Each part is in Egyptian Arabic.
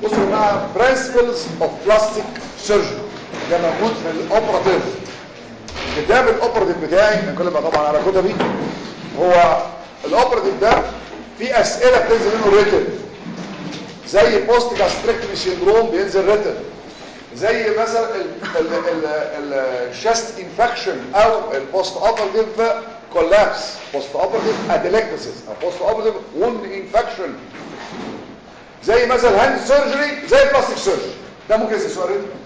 بصوا يا جماعه principles of plastic surgery ده موجود في الاوبراتيف كتاب الاوبراتيف بتاعي انا كل ما طبعا على كتبي هو الاوبراتيف ده فيه اسئله بتنزل منه ريتن زي البوست جاستريكتومي سيندروم بينزل ريتن زي مثلا الشست انفكشن او البوست اوبراتيف كولابس بوست اوبراتيف اديلكتسيس او بوست اوبراتيف ووند انفكشن زي مثلا هاند سيرجري زي بلاستيك سيرجري ده ممكن ينزل سؤال ريتن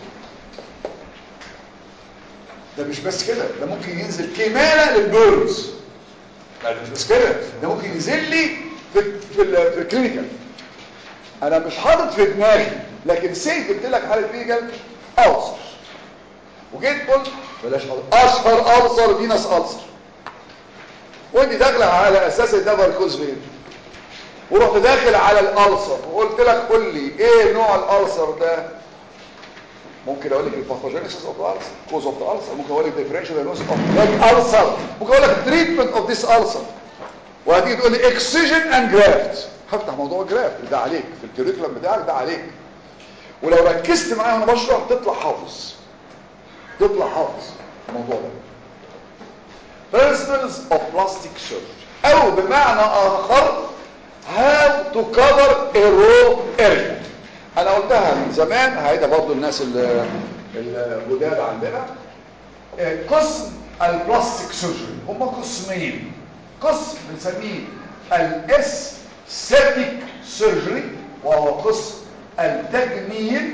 ده مش بس كده ده ممكن ينزل كمالة للبيرنز لا ده مش بس كده ده ممكن ينزل لي في في, ال- في الكلينيكال انا مش حاطط في دماغي لكن سي جبت لك حاله كلينيكال ألسر وجيت قلت بلاش ألسر. اشهر ألسر فينس ألسر ودي داخله على اساس ده فاركوز فين ورحت داخل على الألسر وقلت لك قول لي ايه نوع الألسر ده ممكن اقول لك الباثوجينيسيس اوف الالسر كوز اوف ذا الالسر ممكن اقول لك ديفرنشال دايجنوستس اوف ذا الالسر ممكن اقول لك تريتمنت اوف ذيس الالسر وهتيجي تقول لي اكسجن اند جرافت هفتح موضوع جرافت ده عليك في الكريكولم بتاعك ده عليك ولو ركزت معايا وانا بشرح تطلع حافظ تطلع حافظ الموضوع ده principles of plastic surgery او بمعنى اخر how to cover a raw area انا قلتها من زمان هيدا برضو الناس اللي الجداد عندنا آه، قسم البلاستيك سيرجري هم قسمين قسم بنسميه الاستيك سيرجري وهو قسم التجميل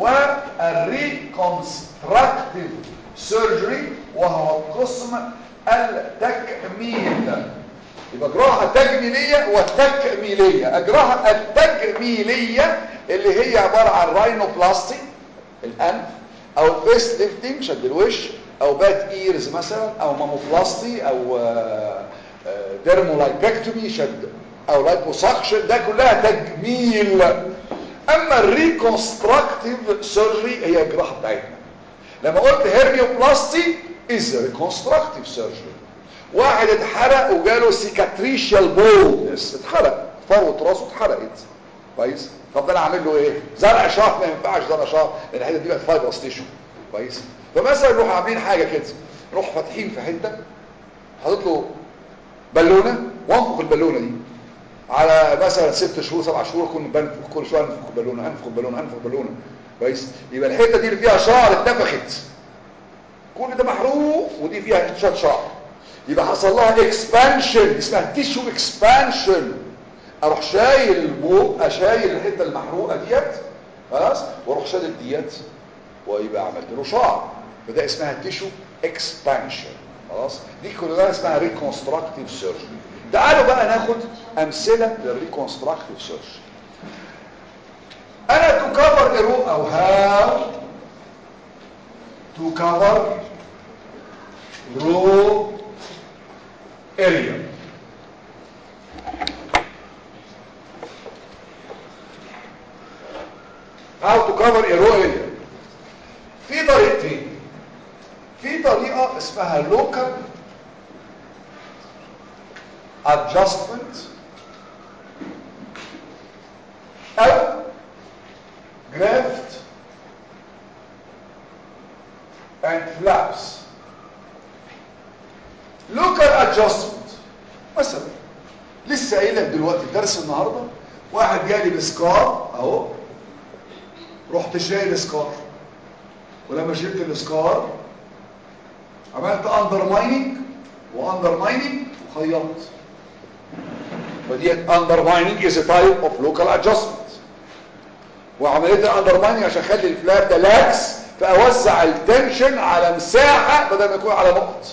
والريكونستراكتيف سيرجري وهو قسم التكميل يبقى جراحة تجميلية وتكميلية اجراحة التجميلية اللي هي عبارة عن راينوبلاستي الانف او الفيس ليفتنج شد الوش او بات ايرز مثلا او ماموبلاستي او ديرمولايبكتومي شد او لايبوساكشن ده كلها تجميل اما الريكونستراكتيف سيرجري هي الجراحة بتاعتنا لما قلت هيرنيوبلاستي از ريكونستراكتيف سيرجري واحد اتحرق وجاله سيكاتريشال بولنس اتحرق فروه راسه اتحرقت كويس طب ده انا اعمل له ايه زرع شعر ما ينفعش زرع شعر لان الحته دي بقت فايبرس تيشو كويس فمثلا نروح عاملين حاجه كده نروح فاتحين في حته حاطط له بالونه وانفخ البالونه دي على مثلا ست شهور سبع شهور كل بنفخ كل شويه انفخ بالونه انفخ بالونه انفخ بالونه كويس يبقى الحته دي اللي فيها شعر اتنفخت كل ده محروق ودي فيها شويه شعر يبقى حصل لها اكسبانشن اسمها تيشو اكسبانشن اروح شايل البوق اشايل الحته المحروقه ديت خلاص واروح شادد ديت ويبقى عملت له شعر فده اسمها تيشو اكسبانشن خلاص دي كلها اسمها ريكونستراكتيف سيرجري تعالوا بقى ناخد امثله للريكونستراكتيف سيرجري انا تو كفر ارو او هاو تو كفر رو area how to cover a raw area في طريقتين في طريقة اسمها local adjustment او graft and flaps local adjustment مثلا لسه قايل لك دلوقتي في درس النهارده واحد جالي بسكار اهو رحت شايل سكار ولما شلت السكار عملت اندر مايننج واندر مايننج وخيطت فديت اندر مايننج از تايب اوف لوكال ادجستمنت وعمليه الاندر مايننج عشان اخلي الفلاب ده لاكس فاوزع التنشن على مساحه بدل ما يكون على نقط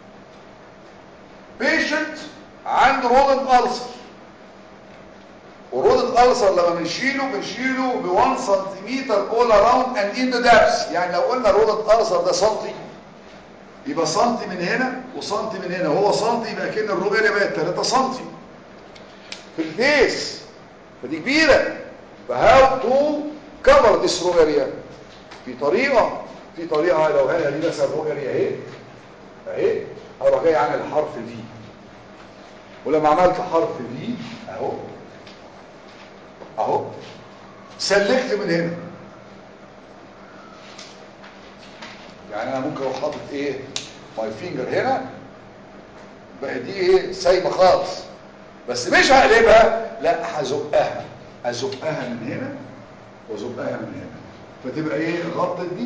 بيشنت عنده رودنت ألسر والرودنت ألسر لما بنشيله بنشيله ب 1 سنتيمتر اول اراوند اند ان ذا دابس يعني لو قلنا الرودنت ألسر ده سنتي يبقى سنتي من هنا وسنتي من هنا وهو سنتي يبقى كأن الرو اريا بقت 3 سنتي في الفيس فدي كبيره فهاو تو كفر ذيس رو اريا في طريقه في طريقه لو هي دي مثلا رو اريا اهي اهي اروح جاي عامل حرف في ولما عملت حرف في اهو اهو سلكت من هنا يعني انا ممكن اروح حاطط ايه ماي فينجر هنا بقى دي ايه سايبه خالص بس مش هقلبها لا هزقها ازقها من هنا وازقها من هنا فتبقى ايه غطت دي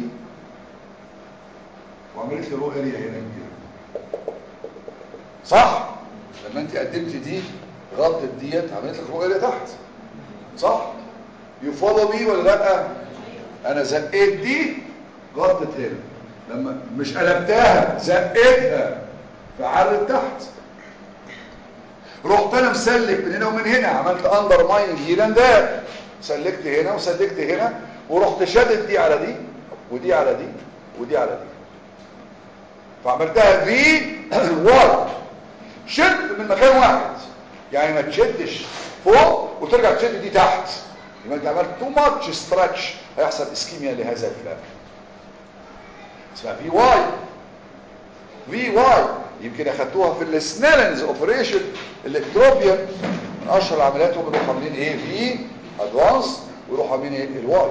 وعملت لي رو اريا هنا كده صح لما انت قدمت دي غطت ديت عملت لك رو اريا تحت صح يفولو بي ولا لا انا زقيت دي غطت هنا لما مش قلبتها زقيتها فعرض تحت رحت انا مسلك من هنا ومن هنا عملت اندر ماين هنا ده سلكت هنا وسلكت هنا ورحت شادد دي على دي ودي على دي ودي على دي فعملتها في واي شد من مكان واحد يعني ما تشدش فوق وترجع تشد دي تحت يبقى انت عملت تو ماتش ستريتش هيحصل اسكيميا لهذا الفلاب اسمها في واي في واي يمكن اخدتوها في السنالنز اوبريشن الالكتروبيان من اشهر العمليات هم بيروحوا عاملين ايه في ادفانس ويروحوا عاملين ايه الواي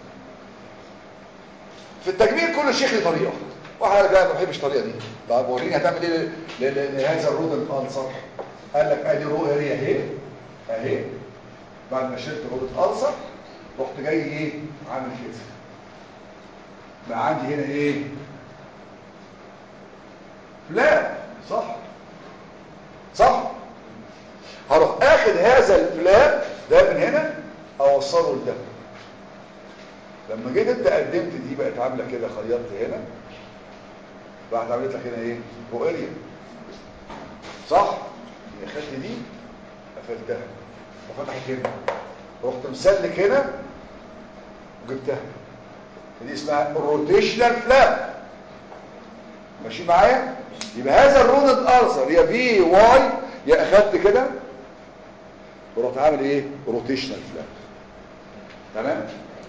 في التجميل كل شيخ له طريقه واحد قال لك لا ما بحبش الطريقه دي طب وريني هتعمل ايه لهذا الرود الالسر قال لك ادي رو اريا اهي اهي بعد ما شلت رود الالسر رحت جاي ايه عامل كده بقى عندي هنا ايه فلاب صح صح هروح اخد هذا الفلاب ده من هنا اوصله لده لما جيت انت قدمت دي بقت عامله كده خيطت هنا راحت عملت لك هنا ايه رؤيه صح هي خدت دي قفلتها وفتحت هنا رحت مسلك هنا وجبتها دي اسمها روتيشنال فلاب ماشي معايا يبقى هذا الرونت ارثر يا في واي يا اخدت كده ورحت عامل ايه روتيشنال فلاب تمام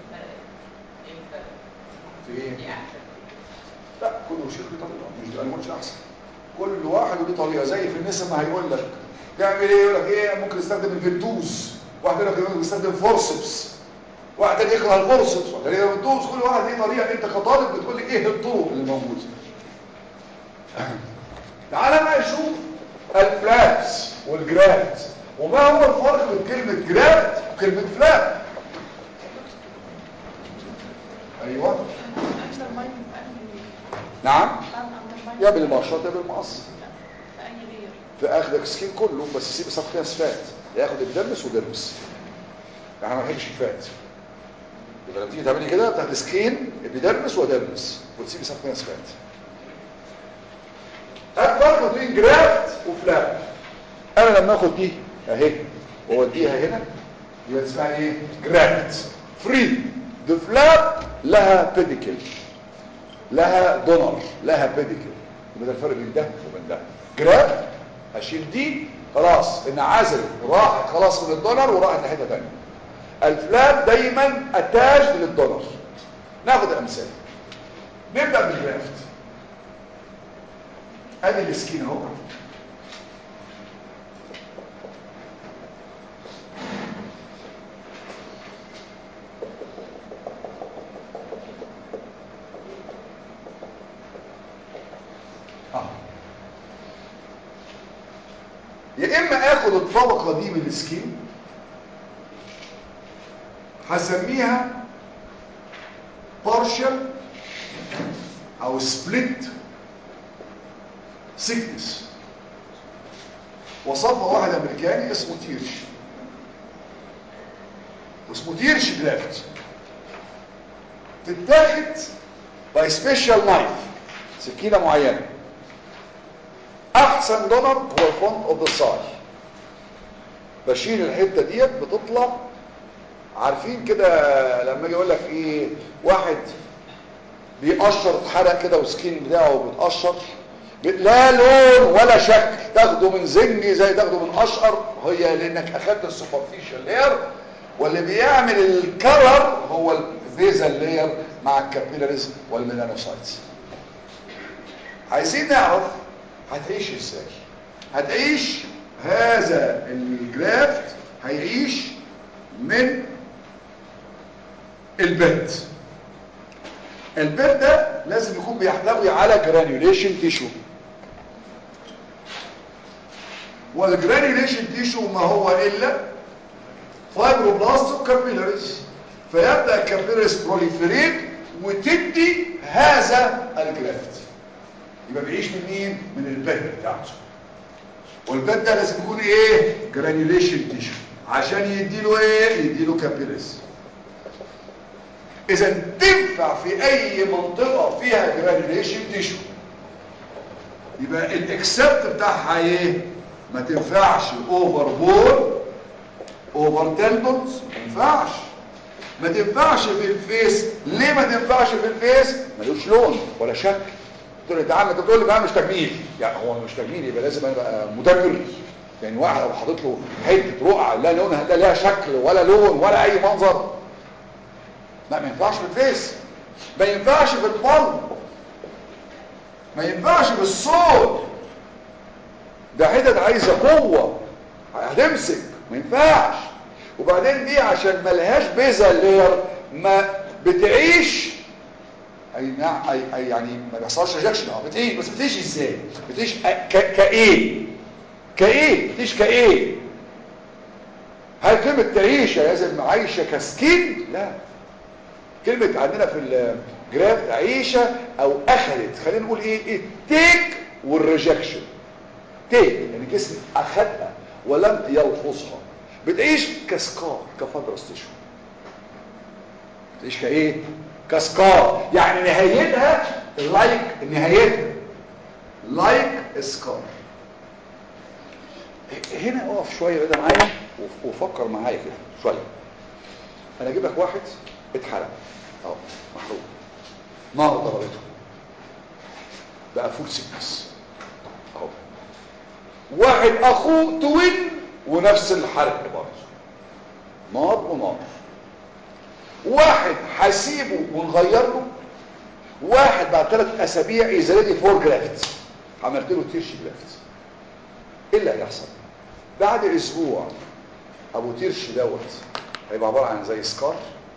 في ايه لا كل شيء له طريقه مش انا ما قلتش احسن كل واحد له طريقه زي في النساء ما هيقول لك تعمل ايه يقول لك ايه ممكن يستخدم الفنتوز واحد يقول لك ممكن يستخدم فورسبس واحد تاني يكره الفورسبس واحد تاني الفنتوز كل واحد ليه طريقه انت كطالب بتقول لي ايه الطرق اللي موجوده تعال بقى نشوف الفلابس والجرافت وما هو الفرق بين كلمه جرافت وكلمه فلاب ايوه نعم يا بالمرشط يا بالمقص في اخدك سكين كله بس يسيب صفحه فات ياخد الدرمس ودرمس يعني ما بحبش الفات يبقى لما تيجي تعملي كده بتاخد سكين ابيدرمس ودرمس وتسيبي صفحه فات الفرق بين جرافت وفلاب انا لما اخد دي اهي واوديها هنا يبقى اسمها ايه جرافت فري دي فلاب لها بيديكل لها دونر لها بيديكل يبقى ده الفرق بين ده وبين ده جراب اشيل دي خلاص انعزل راحت خلاص من الدونر وراحت لحته ثانيه الفلاب دايما اتاج للدونر ناخد امثله نبدا بالجرافت ادي السكين اهو يا اما اخد الطبقه دي من السكين هسميها partial او split sickness وصفها واحد امريكاني اسمه تيرش اسمه تيرش جرافت تتاخد باي سبيشال نايف سكينه معينه احسن دونر هو الفرونت اوف ذا ساي بشيل الحته ديت بتطلع عارفين كده لما اجي اقول لك ايه واحد بيقشر اتحرق كده والسكين بتاعه بيتقشر لا لون ولا شكل تاخده من زنجي زي تاخده من اشقر هي لانك اخدت السوبرفيشال لاير واللي بيعمل الكلر هو الفيزال لاير مع الكابيلاريز والميلانوسايتس عايزين نعرف هتعيش ازاي هتعيش هذا الجرافت هيعيش من البيت البيت ده لازم يكون بيحتوي على جرانيوليشن تيشو والجرانيوليشن تيشو ما هو الا فايبروبلاست وكابيلاريز فيبدا الكابيلاريز بروليفريت وتدي هذا الجرافت يبقى بيعيش من مين من البيت بتاعته والبيت ده لازم يكون ايه جرانيوليشن تيشو عشان يديله ايه يديله كابيلاريز اذا تنفع في اي منطقة فيها جرانيوليشن تيشو يبقى الاكسبت بتاعها ايه ما تنفعش اوفر بول اوفر تندونز ما ينفعش ما تنفعش في الفيس ليه ما تنفعش في الفيس ملوش لون ولا شكل تقول لي تعالى انت بتقول لي بقى مش تجميل يعني هو مش تجميل يبقى لازم ابقى مدبر يعني واحد لو حاطط له حته رقعه لا لونها لا لها شكل ولا لون ولا اي منظر لا ما ينفعش في الفيس ما ينفعش في القلب ما ينفعش في الصوت ده حتت عايزه قوه هتمسك ما ينفعش وبعدين دي عشان ملهاش بيزا لير ما بتعيش اي نعم اي, أي يعني ما بيحصلش ريجكشن اه بتعيش بس بتعيش ازاي بتعيش ك- كايه كايه بتعيش كايه هل كلمه تعيش لازم عايشه كسكين لا كلمة عندنا في الجراف عيشة او اخذت خلينا نقول ايه التيك والريجكشن تيك يعني جسم اخذها ولم يلفظها بتعيش كسكار كفبرس تيشو بتعيش كايه كسكار يعني نهايتها لايك نهايتها لايك سكار هنا اقف شويه كده معايا وفكر معايا كده شويه انا اجيب لك واحد اتحرق اهو محروق نار ضربته بقى فول سيكنس اهو واحد اخوه توين ونفس الحرق برضه نار ونار واحد هسيبه ونغير له واحد بعد ثلاث اسابيع يزرد فور جرافت عملت له تيرش جرافت ايه اللي هيحصل بعد اسبوع ابو تيرش دوت هيبقى عباره عن زي سكار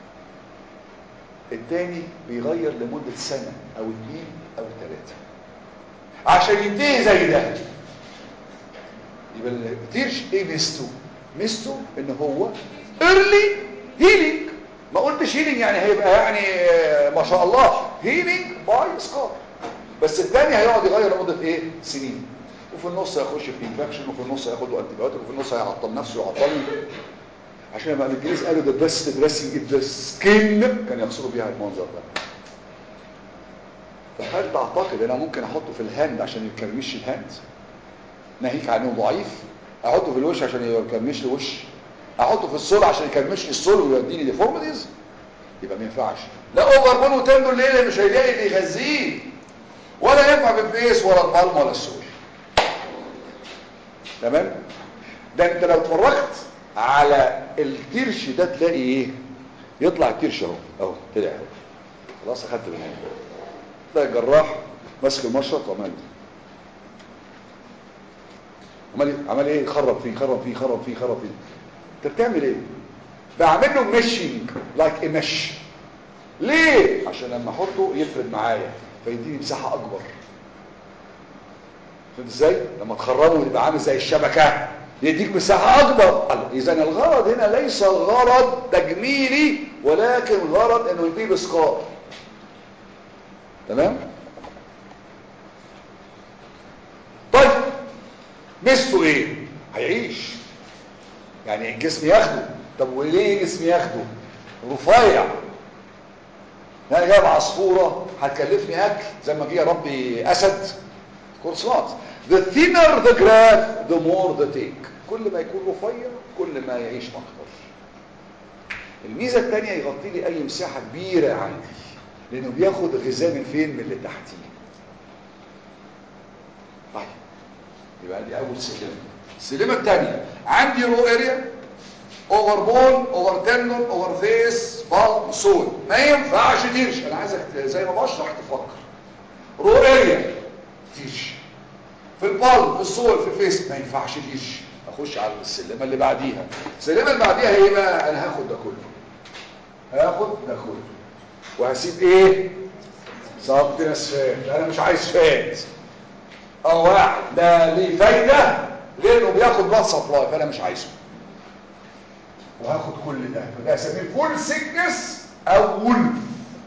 التاني بيغير لمدة سنة او اتنين او تلاتة عشان ينتهي زي ده يبقى التيرش ايه ميزته ميزته ان هو early healing ما قلتش healing يعني هيبقى يعني ما شاء الله healing by scar بس التاني هيقعد يغير لمدة ايه سنين وفي النص هيخش في انفكشن وفي النص هياخد له انتيبيوتيك وفي النص هيعطل نفسه ويعطلني عشان لما الانجليز قالوا the best dressing in the skin كان يقصدوا بيها المنظر ده فهل تعتقد انا ممكن احطه في الهاند عشان يكرمش الهاند ناهيك عنه ضعيف احطه في الوش عشان يكرمش لي وش احطه في الصول عشان يكرمش لي الصول ويوديني ديفورميتيز يبقى ما ينفعش لا اوفر بون وتندون ليه مش هيلاقي اللي يغذيه ولا ينفع بالفيس ولا البالم ولا السول تمام ده انت لو اتفرجت على الترش ده تلاقي ايه يطلع الترش اهو اهو طلع اهو خلاص اخدت بالنسبه ده الجراح ماسك المشرط وعمل عمل ايه عمل ايه خرب فيه خرب فيه خرب فيه خرب فيه انت بتعمل ايه بعمل له ميشنج لايك مش ليه عشان لما احطه يفرد معايا فيديني مساحه اكبر فهمت ازاي لما تخرمه يبقى عامل زي الشبكه يديك مساحة أكبر إذا الغرض هنا ليس الغرض تجميلي ولكن غرض أنه يجيب إسقاط تمام؟ طيب ميزته إيه؟ هيعيش يعني الجسم ياخده طب وليه الجسم ياخده؟ رفيع انا جايب عصفورة هتكلفني أكل زي ما جه ربي أسد كورسات the thinner the graph the more the take كل ما يكون رفيع كل ما يعيش اكتر الميزه الثانيه يغطي لي اي مساحه كبيره عندي لانه بياخد غذاء من فين من اللي تحتيه طيب يبقى دي اول سلمه السلمه الثانيه عندي رو اريا اوفر بون اوفر تندون اوفر فيس بالم سول ما ينفعش تيرش انا عايزك زي ما بشرح تفكر رو اريا تيرش في البالم في الصور في الفيس ما ينفعش تيرش اخش على السلمه اللي بعديها السلمه اللي بعديها ايه بقى انا هاخد ده كله هاخد ده كله وهسيب ايه سبكتنس فات انا مش عايز فات اه واحد ده ليه فايده غير انه بياخد بلاد سبلاي فانا مش عايزه وهاخد كل ده فده اسميه فول سيكنس او ولف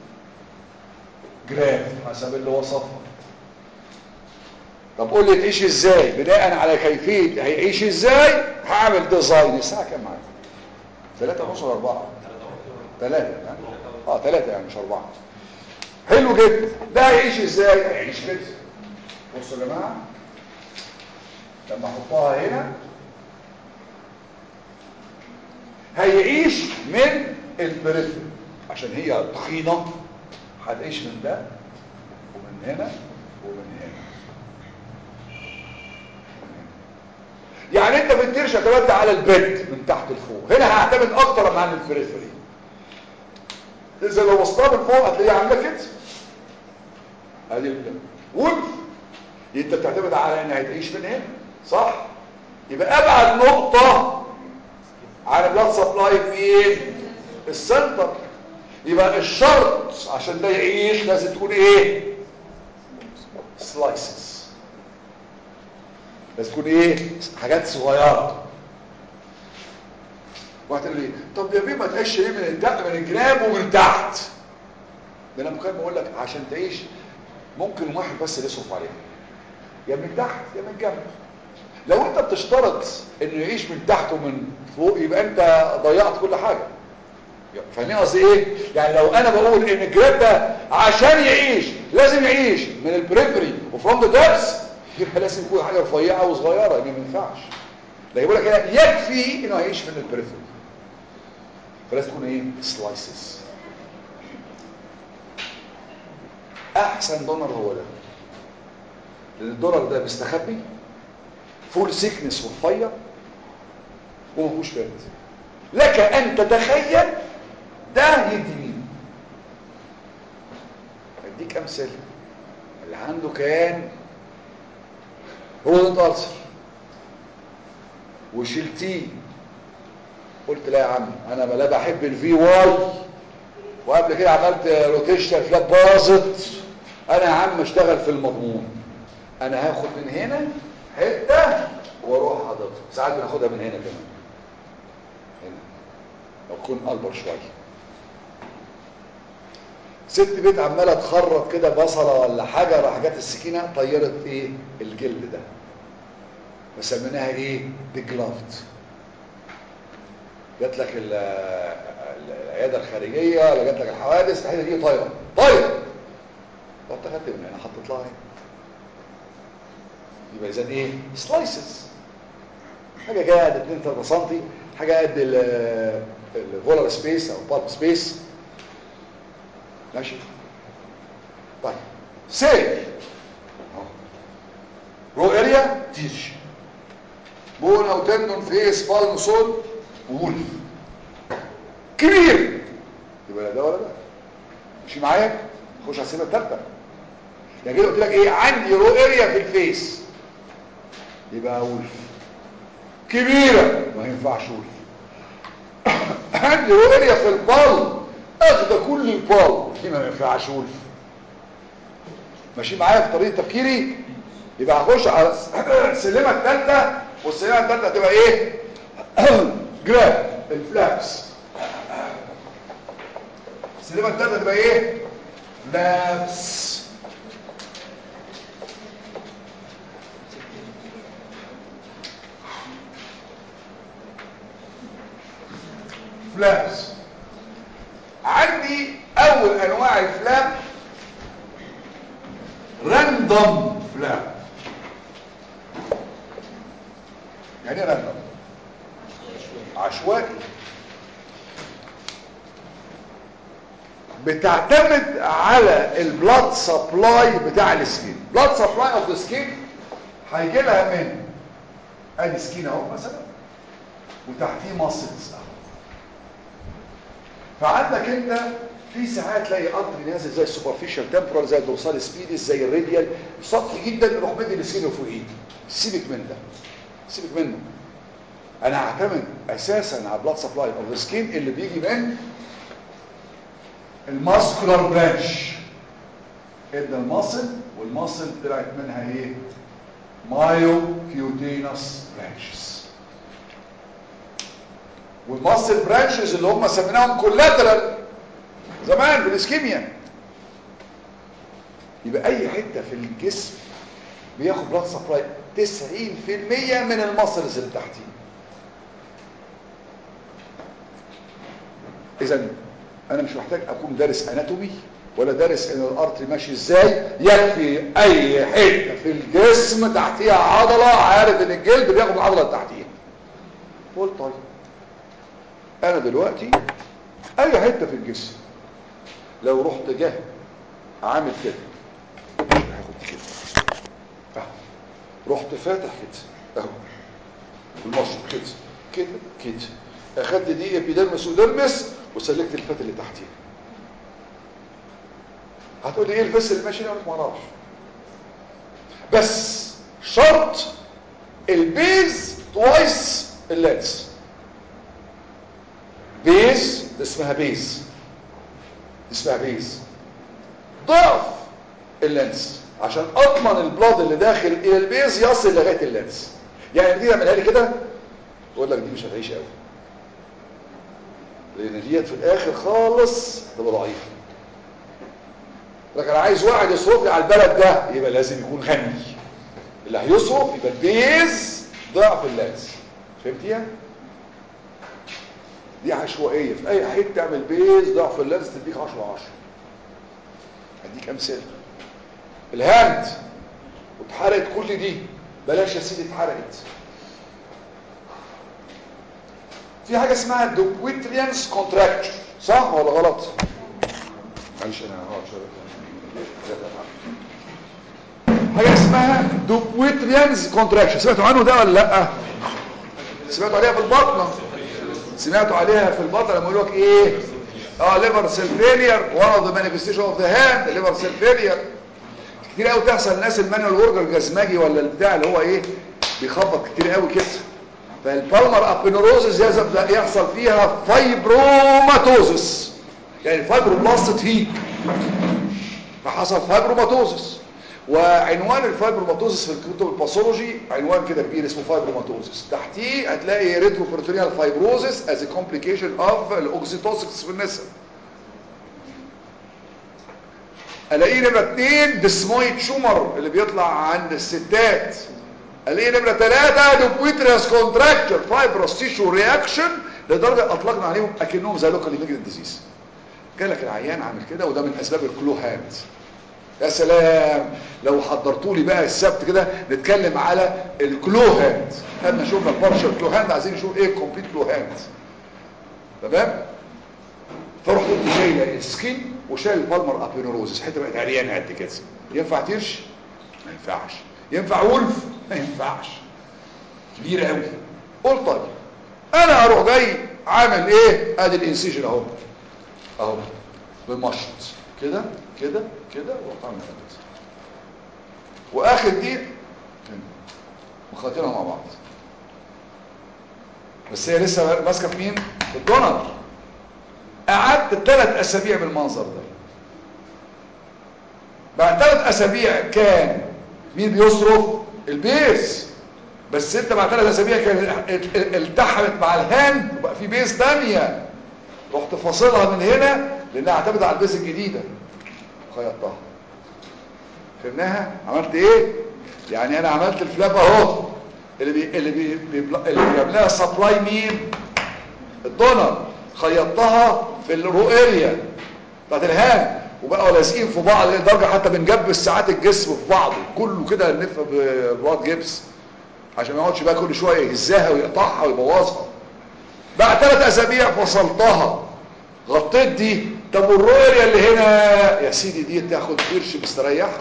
جراف حسب اللي وصفها طب قول لي تعيش ازاي بناء على كيفيه هيعيش ازاي هعمل ديزاين الساعه كام معاك ثلاثة ونص ولا أربعة ثلاثة اه ثلاثة يعني مش أربعة حلو جدا ده هيعيش ازاي هيعيش كده بصوا يا جماعة لما احطها هنا هيعيش من البريفري عشان هي تخينة هتعيش من ده ومن هنا ومن هنا يعني انت ما بتديرش اعتمدت على البيت من تحت لفوق هنا هعتمد اكتر عن البريفري اذا لو بصيتها من فوق هتلاقيها عامله كده ادي وولف انت بتعتمد على انها هتعيش من هنا صح يبقى ابعد نقطه على بلاد سبلاي فين السنتر يبقى الشرط عشان ده يعيش لازم تكون ايه سلايسز لازم تكون ايه حاجات صغيره وهتقول لي طب يا بيه ما تعيش ليه من التحت من الجناب ومن تحت ده انا ممكن بقول لك عشان تعيش ممكن واحد بس اللي يصرف عليها يا من تحت يا من جنب لو انت بتشترط انه يعيش من تحت ومن فوق يبقى انت ضيعت كل حاجه فاهمين قصدي ايه يعني لو انا بقول ان الجراب ده عشان يعيش لازم يعيش من البريفري وفروم ذا دبس يبقى لازم يكون حاجه رفيعه وصغيره ما ينفعش ده يقول لك هنا يكفي انه يعيش من البريفري فلازم تكون ايه سلايسز احسن دونر هو ده لان الدونر ده مستخبي فول سيكنس ورفيع وما فيهوش فات لك ان تتخيل ده يدي مين اديك امثله اللي عنده كان هو ده ألسر وشلتيه قلت لا يا عم انا لا بحب الفي واي وقبل كده عملت روتيشن فلات باظت انا يا عم اشتغل في المضمون انا هاخد من هنا حته واروح حاططها ساعات بناخدها من هنا كمان هنا لو تكون اكبر شويه ست بيت عماله تخرط كده بصله ولا حاجه راح جت السكينه طيرت ايه الجلد ده وسميناها ايه ديجلافت جات لك العياده الخارجيه ولا جات لك الحوادث الحته دي طايره طايره طب خدت من هنا حطيت لها هنا يبقى اذا ايه سلايسز حاجه كده قد 2 3 سم حاجه قد الفولر سبيس او بالب سبيس ماشي طيب سيل رو اريا تيش بون او تندون فيس بالم سول وولف كبير يبقى لا ده ولا ده ماشي معايا خش على السنه الثالثه يعني كده قلت لك ايه عندي رو اريا في الفيس يبقى وولف كبيره ما ينفعش وولف عندي رو اريا في البال اخد كل البال دي ما ينفعش وولف ماشي معايا في طريقه تفكيري يبقى هخش على السلمه الثالثه والسلمه الثالثه هتبقى ايه جراب الفلابس السلمه الثالثه هتبقى ايه فلابس فلابس عندي اول انواع الفلاب راندوم فلاب يعني ايه راندوم عشوائي بتعتمد على البلاد سبلاي بتاع السكين بلاد سبلاي اوف ذا سكين هيجي لها من ادي سكين اهو مثلا وتحتيه ماسلز اهو فعندك انت في ساعات تلاقي قطر نازل زي السوبرفيشال تمبرال زي الدورسال سبيدس زي الراديال سطحي جدا يروح مدي السكين فوقيه سيبك من ده سيبك منه انا هعتمد اساسا على بلاد سبلاي اوف ذا سكين اللي بيجي من الماسكولار برانش ادى الماسل والماسل طلعت منها ايه مايو كيوتينس برانشز والماسل برانشز اللي هم سميناهم كولاترال زمان في الاسكيميا يبقى اي حته في الجسم بياخد بلاد سبلاي 90% من الماسلز اللي تحتيه اذا انا مش محتاج اكون دارس اناتومي ولا دارس ان الارتري ماشي ازاي يكفي اي حته في الجسم تحتيها عضله عارف ان الجلد بياخد العضله اللي تحتيها قول طيب انا دلوقتي اي حته في الجسم لو رحت جه عامل كده هاخد كده اهو رحت فاتح كده اهو المشط كده كده كده اخدت دي ابيدرمس ودرمس وسلكت الفات اللي تحتيها هتقول لي ايه الفس اللي ماشي ده ما اعرفش بس شرط البيز توايس اللاتس بيز ده اسمها بيز اسمها بيز ضعف اللانس عشان اضمن البلاد اللي داخل الى البيز يصل لغايه اللانس يعني دي اعملها لي كده اقول لك دي مش هتعيش قوي لان ديت في الاخر خالص تبقى ضعيفه لكن عايز واحد يصرف لي على البلد ده يبقى لازم يكون غني اللي هيصرف يبقى البيز ضعف اللانس فهمتيها دي عشوائيه في اي حته تعمل بيز ضعف اللانس تديك 10 10 هديك امثله الهاند واتحرقت كل دي بلاش يا سيدي اتحرقت في حاجه اسمها دوبويتريانس كونتراكتشر صح ولا غلط معلش انا اه حاجه اسمها دوبويتريانز كونتراكشن سمعتوا عنه ده ولا لا سمعتوا عليها في البطنه سمعتوا عليها في البطنه لما يقول لك ايه اه ليفر سيل فيلير one اوف ذا مانيفستيشن اوف ذا هاند ليفر سيل فيلير كتير قوي تحصل الناس المانيوال ورجر الجزماجي ولا البتاع اللي هو ايه بيخبط كتير قوي كده فالبالمر ابينوروزس يبدا يحصل فيها فايبروماتوزس يعني فايبروبلاست هيك فحصل فايبروماتوزس وعنوان الفايبروماتوزس في الكتب الباثولوجي عنوان كده كبير اسمه فايبروماتوزس تحتيه هتلاقي ريتروبرتونيال فايبروزس از كومبليكيشن اوف الاوكسيتوسكس في النساء الاقيه نمره 2 ديسمويد شومر اللي بيطلع عند الستات الاقيه نمره 3 دوبويترياس كونتراكتور فايبروس تيشو رياكشن لدرجه اطلقنا عليهم اكنهم زي لوكال ميجرنت ديزيز قال لك العيان عامل كده وده من اسباب الكلو هاند يا سلام لو حضرتوا لي بقى السبت كده نتكلم على الكلو هاند خدنا شفنا البارشل كلو هاند عايزين نشوف ايه الكومبليت كلو هاند تمام فرحت قلت شايله السكين وشايل البالمر ابينوروزس حته بقت عريانه قد كده ينفع ترش ما ينفعش ينفع ولف ما ينفعش كبيره قوي قلت طيب انا اروح جاي عامل ايه ادي الانسيجن اهو اهو بالمشط كده كده كده ورحت عامل كده واخر دي مخاطرها مع بعض بس هي لسه ماسكه في مين في الدونر قعدت ثلاث اسابيع بالمنظر ده بعد ثلاث اسابيع كان مين بيصرف البيس بس انت بعد ثلاث اسابيع كان التحمت مع الهاند وبقى في بيس ثانيه رحت فاصلها من هنا لانها اعتمد على البيس الجديده خيطتها فهمناها عملت ايه يعني انا عملت الفلاب اهو اللي بي اللي بي اللي بيعمل لها سبلاي مين الدونر خيطتها في الرو اريا بتاعت الهام وبقوا لازقين في بعض لدرجه حتى بنجبس ساعات الجسم في بعضه كله كده نلف براد جبس عشان ما يقعدش بقى كل شويه يهزها ويقطعها ويبوظها بعد ثلاث اسابيع فصلتها غطيت دي طب والرؤيه اللي هنا يا سيدي دي تاخد قرش مستريحه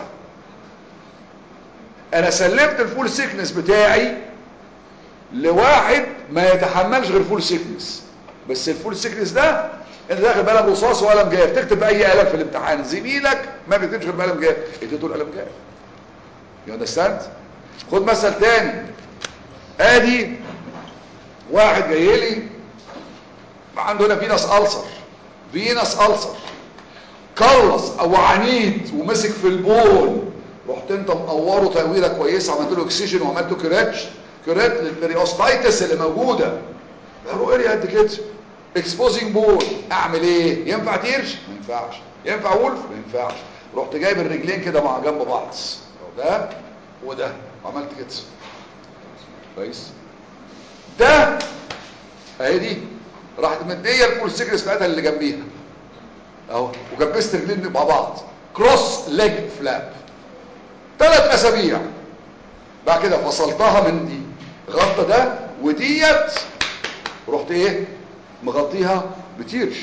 انا سلمت الفول سيكنس بتاعي لواحد ما يتحملش غير فول سيكنس بس الفول سيكنس ده انت داخل بقلم رصاص وقلم جاف تكتب باي قلم في الامتحان زميلك ما بيكتبش غير بقلم جاف اديته القلم جاف يو اندرستاند خد مثل تاني ادي واحد جاي لي عنده هنا فينس ألسر فينس ألسر كلص او عنيد ومسك في البول رحت انت مقوره تقويره كويسه عملت له اكسجين وعملت له كريتش كريت للبريوستايتس اللي موجوده له اريا قد كده اكسبوزنج بول اعمل ايه ينفع تيرش ما ينفعش ينفع وولف ما ينفعش رحت جايب الرجلين كده مع جنب بعض ده وده وعملت كده كويس ده اهي دي راحت مديه الفول سيكريس بتاعتها اللي جنبيها اهو وجبست رجلين مع بعض كروس ليج فلاب ثلاث اسابيع بعد كده فصلتها من دي غطى ده وديت رحت ايه مغطيها بتيرش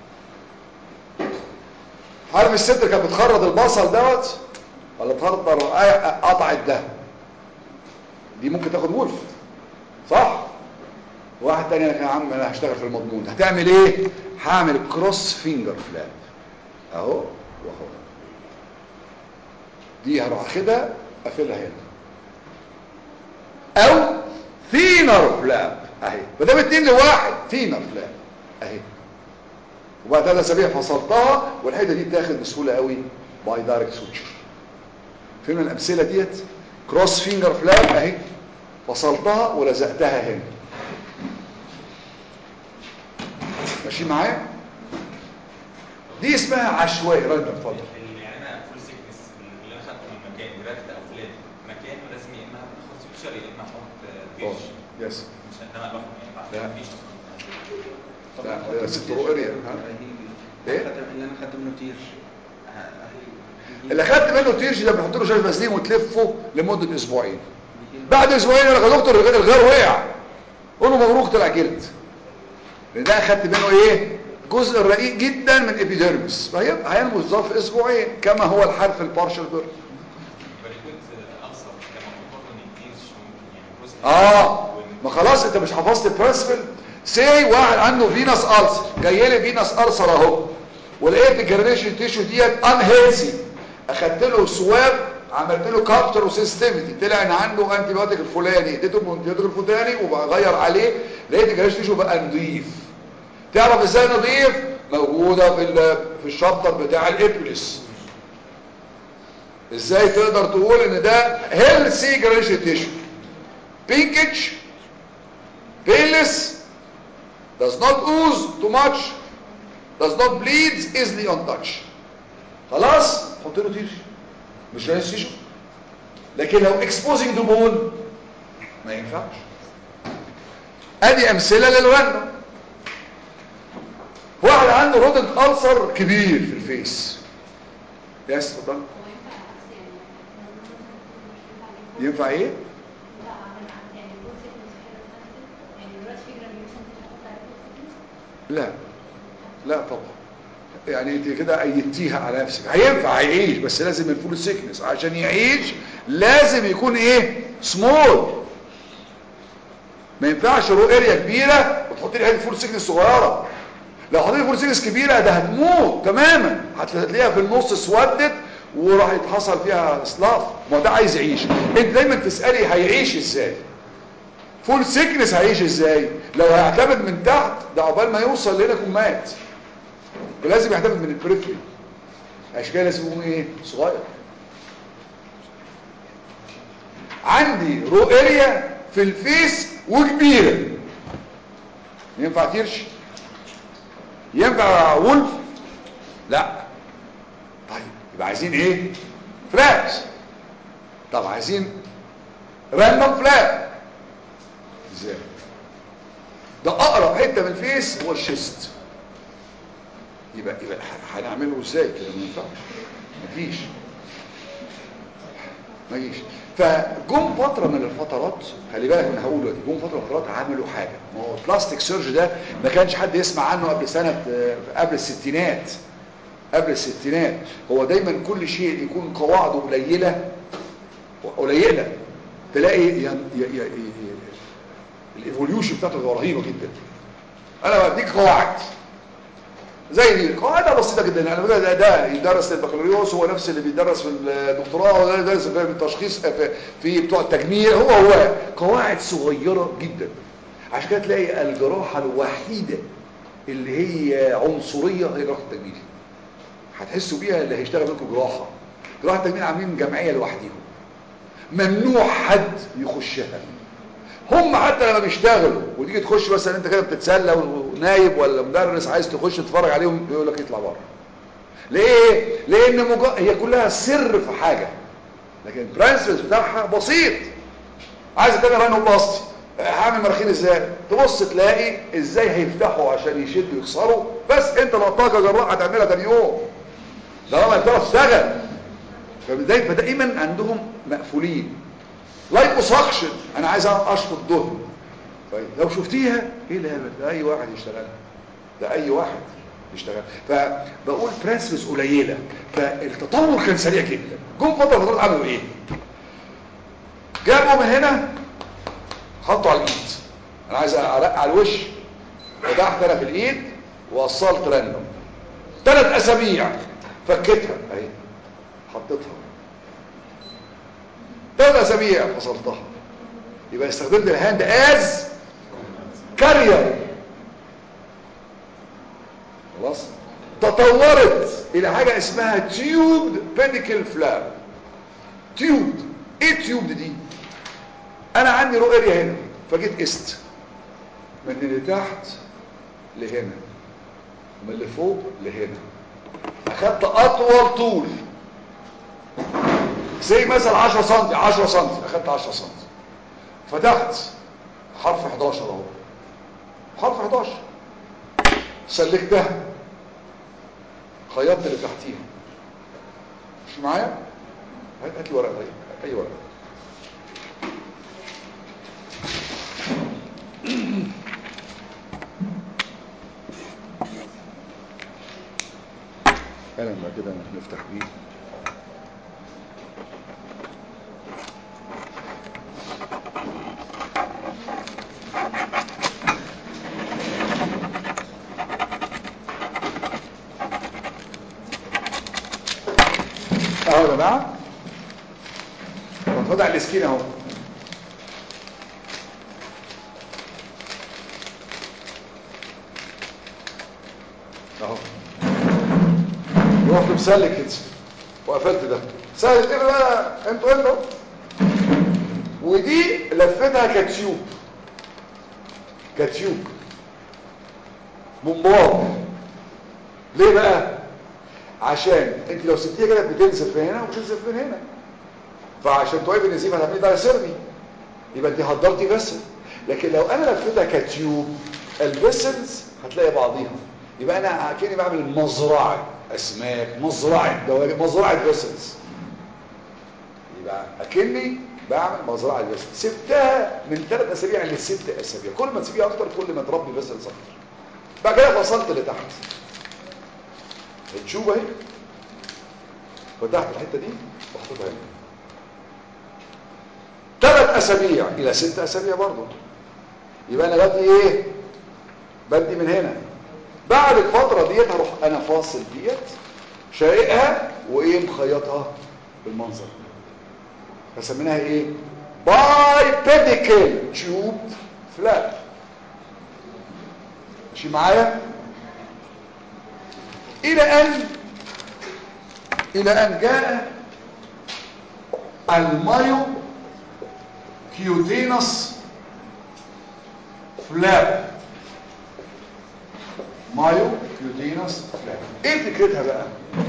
عارف الست كانت بتخرط البصل دوت ولا تخرط قطعت ده دي ممكن تاخد وولف صح واحد تاني انا يا عم انا هشتغل في المضمون هتعمل ايه هعمل كروس فينجر فلاب اهو واهو دي هروح اخدها اقفلها هنا او ثينر فلاب اهي ما دام اتنين لواحد ثينر فلاب اهي وبعد ثلاث اسابيع فصلتها والحته دي تاخد بسهوله قوي باي دايركت سوتشر فين الامثله ديت كروس فينجر فلاب اهي فصلتها ولزقتها هنا ماشي معايا دي اسمها عشوائي راجل اتفضل يعني انا فول سيكنس اللي انا خدته من مكان جرافت او فلات مكان لازم يا اما اخد سويتشر يا اما احط اه فيش يس مش انما باخد ما لا. ينفعش فيش لا ده ست رؤية ها إيه؟ اللي انا خدت منه تير ه- ه- اللي خدت منه تيرش ده بنحط له شاشه فازلين وتلفه لمده اسبوعين بعد اسبوعين يقول لك يا دكتور الغير وقع قول له مبروك طلع جلد لان ده اخدت منه ايه جزء رقيق جدا من ابيديرمس فهيبقى هينمو ظرف اسبوعين كما هو الحال في البارشل بيرن بريكوت اقصر كان المفروض برضه ان الفيش يعني جزء اه ما خلاص انت مش حفظت البرنسبل سي واحد عنده فينس ألسر جاي لي فينس ألسر اهو ولقيت الجرانيشن تيشو ديت ان هيلثي اخدت له سواب عملت له كابتر وسيستمتي طلع ان عنده انتي بايوتيك الفلاني اديته الانتي الفلاني وبغير عليه لقيت الجرانيشن تيشو بقى نضيف تعرف ازاي نضيف موجوده في ال- في الشابتر بتاع الابلس ازاي تقدر تقول ان ده هيلثي جرانيشن تيشو pinkish painless does not ooze too much does not bleed easily on touch خلاص حط له تيشو مش رئيس تيشو لكن لو exposing the bone ما ينفعش ادي امثله للغنى واحد عنده رودنت ألسر كبير في الفيس يس اتفضل ينفع ايه لا لا طبعا يعني انت كده ايدتيها على نفسك هينفع يعيش بس لازم الفول سيكنس عشان يعيش لازم يكون ايه سمول ما ينفعش رو اريا كبيره وتحط لي حته فول سيكنس صغيره لو حطيت فول سيكنس كبيره ده هتموت تماما هتلاقيها في النص اسودت وراح يتحصل فيها اصلاف ما هو ده عايز يعيش انت دايما تسالي هيعيش ازاي فول سيكنس هيعيش ازاي لو هيعتمد من تحت ده عقبال ما يوصل لنا يكون مات ولازم يعتمد من البريفري عشان كده لازم يكون ايه صغير عندي رو اريا في الفيس وكبيره ينفع تيرش ينفع وولف لا طيب يبقى عايزين ايه فلاكس طب عايزين راندوم فلاك ازاي ده اقرب حته من الفيس هو الشيست يبقى يبقى هنعمله ازاي كده ما ينفعش مفيش ما يجيش فجم فتره من الفترات خلي بالك من هقول دلوقتي جم فتره من الفترات عملوا حاجه ما هو البلاستيك سيرج ده ما كانش حد يسمع عنه قبل سنه آه، قبل الستينات قبل الستينات هو دايما كل شيء يكون قواعده قليله قليله تلاقي ي- ي- ي- ي- الايفوليوشن بتاعته تبقى رهيبه جدا انا بديك قواعد زي دي قاعده بسيطه جدا يعني ده, ده يدرس للبكالوريوس هو نفس اللي بيدرس في الدكتوراه وده يدرس في التشخيص في, في بتوع التجميل هو هو قواعد صغيره جدا عشان كده تلاقي الجراحه الوحيده اللي هي عنصريه هي جراحه التجميل هتحسوا بيها اللي هيشتغل منكم جراحه جراحه التجميل عاملين جمعيه لوحديهم ممنوع حد يخشها هم حتى لما بيشتغلوا وتيجي تخش مثلا انت كده بتتسلى ونايب ولا مدرس عايز تخش تتفرج عليهم يقول لك اطلع بره ليه لان مج... هي كلها سر في حاجه لكن البرنسبلز بتاعها بسيط عايز تعمل رانوبلاستي هعمل مراخين ازاي تبص تلاقي ازاي هيفتحوا عشان يشدوا يكسروا بس انت لو طاقه جراح هتعملها تاني يوم ده ما بتعرف تشتغل فدايما فدايما عندهم مقفولين لايبوسكشن انا عايز اشفط دهن طيب لو شفتيها ايه الهبل ده اي واحد يشتغلها ده اي واحد يشتغل فبقول برنسبلز قليله فالتطور كان سريع جدا جم فتره فترات عملوا ايه جابوا من هنا حطوا على الايد انا عايز ارقع على الوش فتحت انا في الايد ووصلت راندوم ثلاث اسابيع فكيتها اهي حطيتها ثلاث اسابيع فصلتها يبقى استخدمت الهاند از كارير خلاص تطورت الى حاجه اسمها تيوب بيديكل فلاب تيوب ايه تيوب دي انا عندي رو اريا هنا فجيت قست من اللي تحت لهنا ومن اللي فوق لهنا اخدت اطول طول زي مثلا 10 سم 10 سم اخدت 10 سم فتحت حرف 11 اهو حرف 11 سلكتها خيطت اللي تحتيها مش معايا هات هات لي ورقه طيب اي ورقه قلم بقى كده نفتح بيه اهو يا جماعه وضع الاسكين اهو اهو رحت مسلك كده وقفلت ده سهل كده بقى انتوا انتوا ودي لفتها كتيوب كتيوب بومبار ليه بقى عشان انت لو سبتيها كده بتنزف من هنا وبتنزف من هنا فعشان توقف النزيف هتعملي بقى سربي يبقى انت هدرتي فيسل لكن لو انا لفتها كتيوب الفيسلز هتلاقي بعضيها يبقى انا كاني بعمل مزرعه اسماك مزرعه دواجن مزرعه فيسلز يبقى اكني بعمل مزرعه فيسلز سبتها من ثلاث اسابيع لست اسابيع كل ما تسيبيها اكتر كل ما تربي فيسلز اكتر بعد كده فصلت لتحت التشوب اهي فتحت الحته دي وحطيتها هنا ثلاث اسابيع الى ست اسابيع برضه يبقى انا بدي ايه بدي من هنا بعد الفتره ديت هروح انا فاصل ديت شايقها وايه مخيطها بالمنظر فسميناها ايه باي بيديكل تيوب فلاب ماشي معايا الى ان الى ان جاء المايو كيوتينس فلاب مايو كيوتينس فلاب ايه فكرتها بقى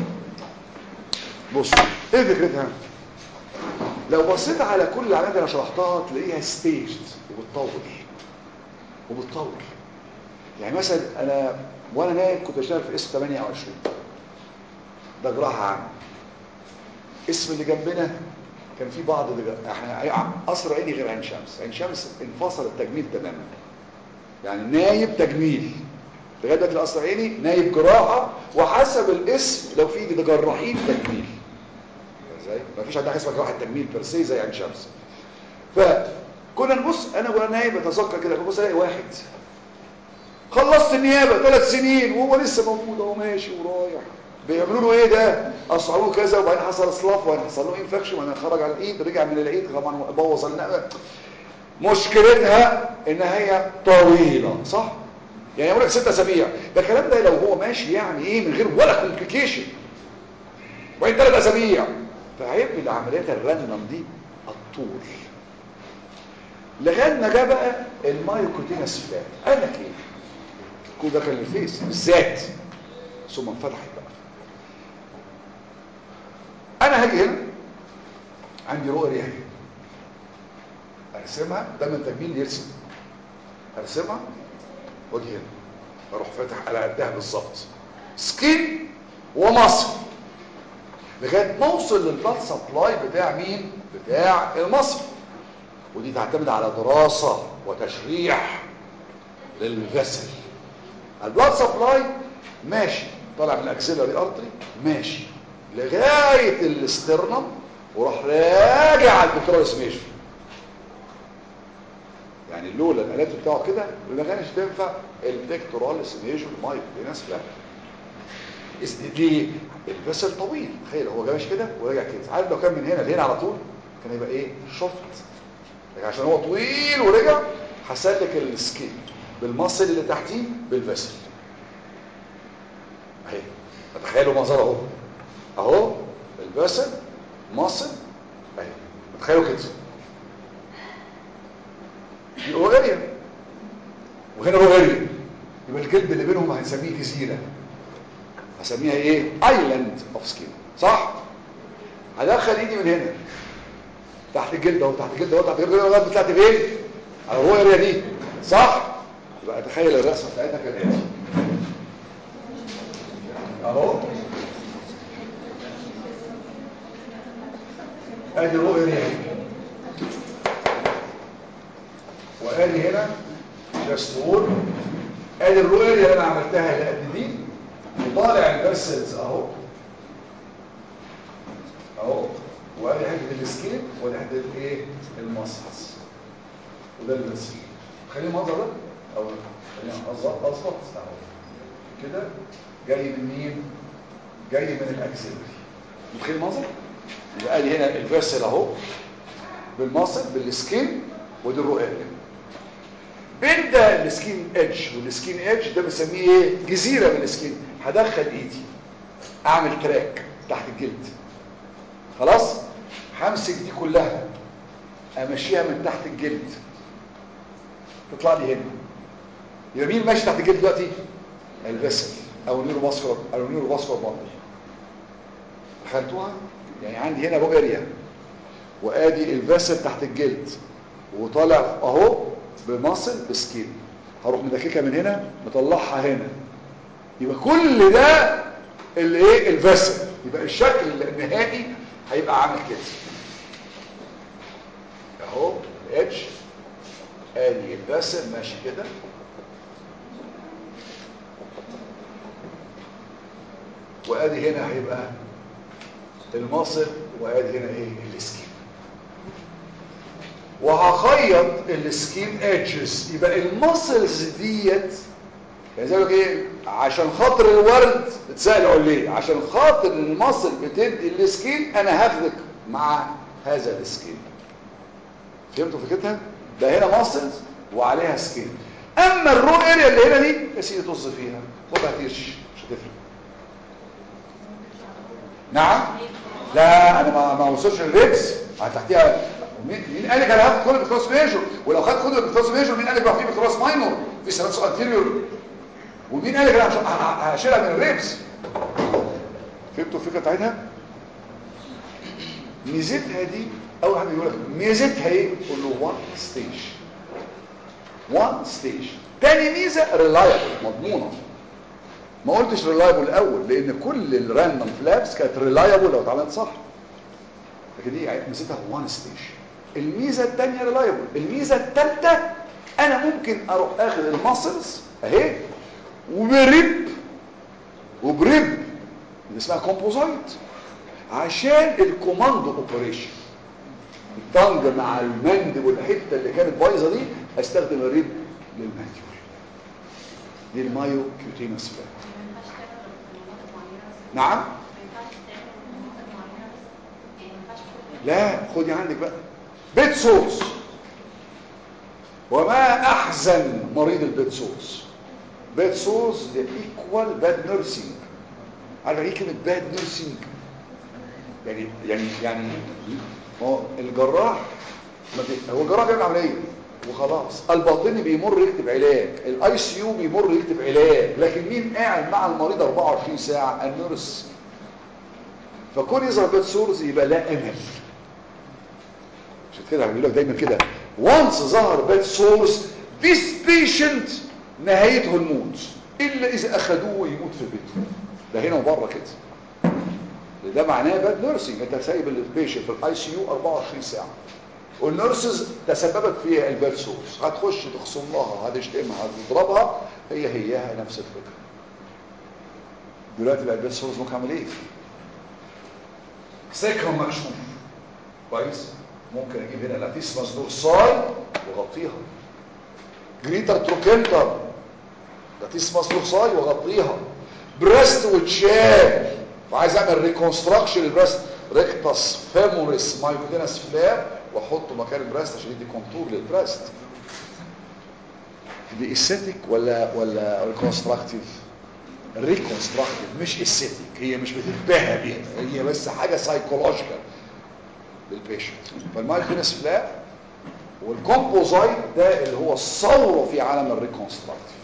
بص ايه فكرتها لو بصيت على كل العلامات اللي انا شرحتها تلاقيها ستيجد وبتطول وبتطول يعني مثلا انا وانا نايم كنت بشتغل في اسم 28 ده جراحه عام اسم اللي جنبنا كان في بعض دجا... احنا قصر عيني غير عين شمس عين شمس انفصل التجميل تماما يعني نايب تجميل لغايه دلوقتي القصر عيني نايب جراحه وحسب الاسم لو في جراحين تجميل ازاي مفيش عندنا حاجه اسمها جراحه تجميل بيرسي زي عين شمس فكنا نبص انا وانا نايم بتذكر كده ببص الاقي واحد خلصت النيابه ثلاث سنين وهو لسه موجود اهو ماشي ورايح بيعملوا له ايه ده قصعوا له كذا وبعدين حصل اصلاف وبعدين حصل له انفكشن وبعدين خرج على الايد رجع من العيد طبعا بوظ النقبه مشكلتها ان هي طويله صح يعني يقول لك ست اسابيع ده الكلام ده لو هو ماشي يعني ايه من غير ولا كومبليكيشن وبعدين ثلاث اسابيع فهيبقى العمليات الراندوم دي الطول لغايه ما جه بقى المايوكوتينس فلات قال لك ايه كل ده كان الفيس بالذات ثم انفتحت بقى انا هاجي هنا عندي رؤيه اهي ارسمها ده من تجميل يرسم ارسمها واجي هنا اروح فاتح على قدها بالظبط سكين ومصل لغايه ما اوصل للبلاد سبلاي بتاع مين بتاع المصل ودي تعتمد على دراسه وتشريح للفسل البلاد سبلاي ماشي طالع من الاكسلري ارتري ماشي لغايه الاسترنم وراح راجع على البتروليس ماشي يعني لولا الالات بتاعه كده ما كانش تنفع البكتوراليس ميجور مايك دي ناس لا ليه الفسل طويل تخيل هو جاش كده ورجع كده عارف لو كان من هنا لهنا على طول كان يبقى ايه شفت لكن عشان هو طويل ورجع حسيت لك السكين بالمصل اللي تحتيه بالفسل اهي تخيلوا منظره اهو اهو الفسل مصل اهي تخيلوا كده دي اوغاريا وهنا اوغاريا يبقى الجلد اللي بينهم هنسميه جزيره هسميها ايه ايلاند اوف سكين صح هدخل ايدي من هنا تحت الجلد اهو تحت الجلد اهو تحت الجلد اهو لغايه طلعت فين على الرؤيه دي صح يبقى تخيل الرسمه بتاعتها كالاتي اهو ادي الرؤيه دي وادي هنا جاستور ادي الرؤيه اللي انا عملتها اللي قد دي وطالع الفيسلز اهو اهو وادي حته السكين وادي حته الايه المصحص وده الفيسل خليه المنظر ده او خلينا اظبط اظبط اهو كده جاي من مين جاي من الاكسلري متخيل المنظر يبقى ادي هنا الفيسل اهو بالمصل بالسكين ودي الرؤيه بين ده السكين ايدج والسكين ايدج ده بنسميه ايه جزيره من السكين هدخل ايدي اعمل تراك تحت الجلد خلاص همسك دي كلها امشيها من تحت الجلد تطلع لي هنا يبقى مين ماشي تحت الجلد دلوقتي الفيسل او النيورو باسكولار او النيورو باسكولار باندل دخلتوها يعني عندي هنا بوغاريا وادي الفيسل تحت الجلد وطالع اهو بمصل بسكين هروح مدككها من هنا مطلعها هنا يبقى كل ده اللي ايه الفسل يبقى الشكل النهائي هيبقى عامل كده اهو الاتش ادي الفسل ماشي كده وادي هنا هيبقى المصل وادي هنا ايه السكين وهخيط السكين ادجز يبقى المسلز ديت يعني زي ما ايه عشان خاطر الورد بتسالوا ليه عشان خاطر المصل بتدي السكين انا هاخدك مع هذا السكين فهمتوا فكرتها ده هنا ماسلز وعليها سكين اما الرو اريا اللي هنا دي يا سيدي طز فيها خدها تيرش مش هتفرق نعم لا انا ما ما وصلش للريبس تحتيها مين مين قال لك انا هاخد كل بكروس ميجور ولو خدت كل بكروس ميجور مين قال لك بقى في بكروس ماينور في سيراتس انتيريور ومين قال لك انا هشيلها من الريبس فهمتوا الفكره بتاعتها ميزتها دي اول حاجه يقول لك ميزتها ايه قول له وان ستيج وان ستيج تاني ميزه ريلايبل مضمونه ما قلتش ريلايبل الاول لان كل الراندوم فلابس كانت ريلايبل لو اتعملت صح لكن دي ميزتها وان ستيج الميزه الثانيه ريلايبل الميزه الثالثه انا ممكن اروح اخد الماسلز اهي وبريب وبريب اللي اسمها كومبوزايت عشان الكوماندو اوبريشن الطنج مع المندب والحته اللي كانت بايظه دي استخدم الريب للمانديول دي المايو كيوتينوس فات نعم لا خدي عندك بقى بيت سورس وما احزن مريض البيت سورس باد سورس ده ايكوال باد نيرسينج عارف ايه كلمه باد نيرسينج يعني يعني يعني ما هو الجراح ما بي... هو الجراح بيعمل عمليه وخلاص الباطني بيمر يكتب علاج الاي سي يو بيمر يكتب علاج لكن مين قاعد مع المريض 24 ساعه النيرس فكون يظهر باد سورز يبقى لا امل عشان كده بيقول لك دايما كده وانس ظهر باد سورس this patient نهايته الموت الا اذا اخذوه يموت في بيته ده هنا وبره كده ده معناه باد نيرسينج انت سايب البيشنت في الاي سي يو 24 ساعه والنيرسز تسببت في الباد سورس هتخش تخصم لها هتشتمها هتضربها هي هيها نفس الفكره دلوقتي بقى الباد سورس ممكن اعمل ايه سكرم مكشوف كويس ممكن اجيب هنا لاتيسماس دورساي واغطيها جريتر تروكنتر لاتيسماس دورساي واغطيها بريست وتشال وعايز اعمل ريكونستراكشن للبريست ريكتاس فيموريس مايكودينس فلاب واحطه مكان البريست عشان يدي كونتور للبريست دي استاتيك ولا ولا ريكونستراكتيف ريكونستراكتيف مش استاتيك هي مش بتتباهى بيها هي بس حاجه سايكولوجيكال للبيشنت فالمايكودينس فلاب والكومبوزايت ده اللي هو الثوره في عالم الريكونستراكتيف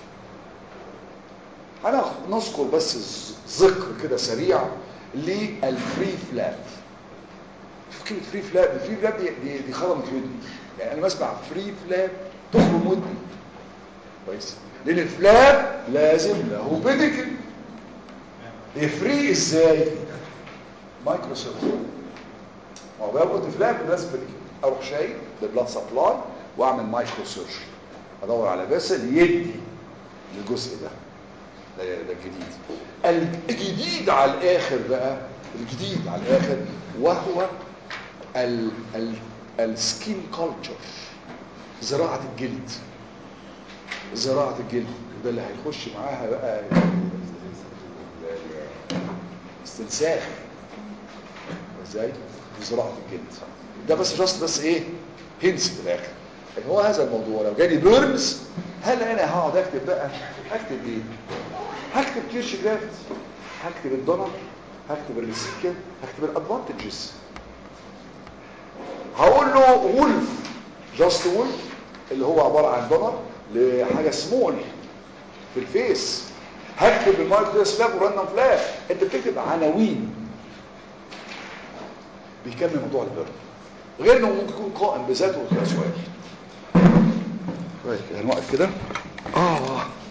انا نذكر بس ذكر كده سريع للفري فلاب شوف كلمه فري فلاب الفري فلاب دي دي, دي خرمت ودني يعني انا بسمع فري فلاب تخرم ودني كويس لان الفلاب لازم له بيديكل هي فري ازاي مايكرو سيرجري ما هو بيربط فلاب لازم بيديكل اروح شايل بالبلاد سبلاي واعمل مايكرو سيرجري ادور على فيسل يدي الجزء ده ده ده الجديد الجديد على الاخر بقى الجديد على الاخر وهو ال ال السكين كلتشر زراعة الجلد زراعة الجلد وده اللي هيخش معاها بقى استنساخ ازاي زراعة الجلد ده بس جاست بس ايه هنس في الاخر يعني هو هذا الموضوع لو جالي بيرنز هل انا هقعد اكتب بقى اكتب ايه هكتب كيرش جرافت هكتب الدونر هكتب الريسيكل هكتب الادفانتجز هقول له وولف جاست وولف اللي هو عبارة عن دونر لحاجة سمول في الفيس هكتب المايكروس فلاب وراندوم فلاب انت بتكتب عناوين بيكمل موضوع البرد غير انه ممكن يكون قائم بذاته وتبقى سؤال كويس هنوقف كده اه